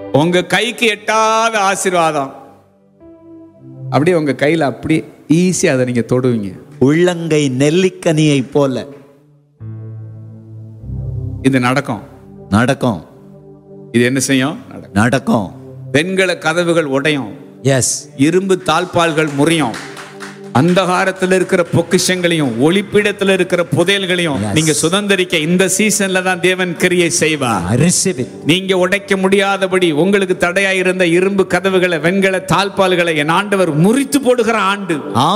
உங்க கைக்கு எட்டாத ஆசீர்வாதம் அப்படியே உங்க கையில அப்படியே ஈஸியா அதை நீங்க தொடுவீங்க உள்ளங்கை நெல்லிக்கனியை போல இது நடக்கும் நடக்கும் இது என்ன செய்யும் நடக்கும் நடக்கும் பெண்கள கதவுகள் உடையும் எஸ் இரும்பு தாழ்பால்கள் முறியும் அந்தகாரத்தில் இருக்கிற பொக்கிஷங்களையும் ஒளிப்பிடத்தில் இருக்கிற புதையல்களையும் Yes. நீங்க சுதந்திரிக்க இந்த சீசன்ல தான் தேவன் கிரியை செய்வார் I receive it. நீங்க உடைக்க முடியாதபடி உங்களுக்கு தடையா இருந்த இரும்பு கதவுகளை வெண்கல தாழ்பால்களை என் ஆண்டவர் முறித்து போடுகிற ஆண்டு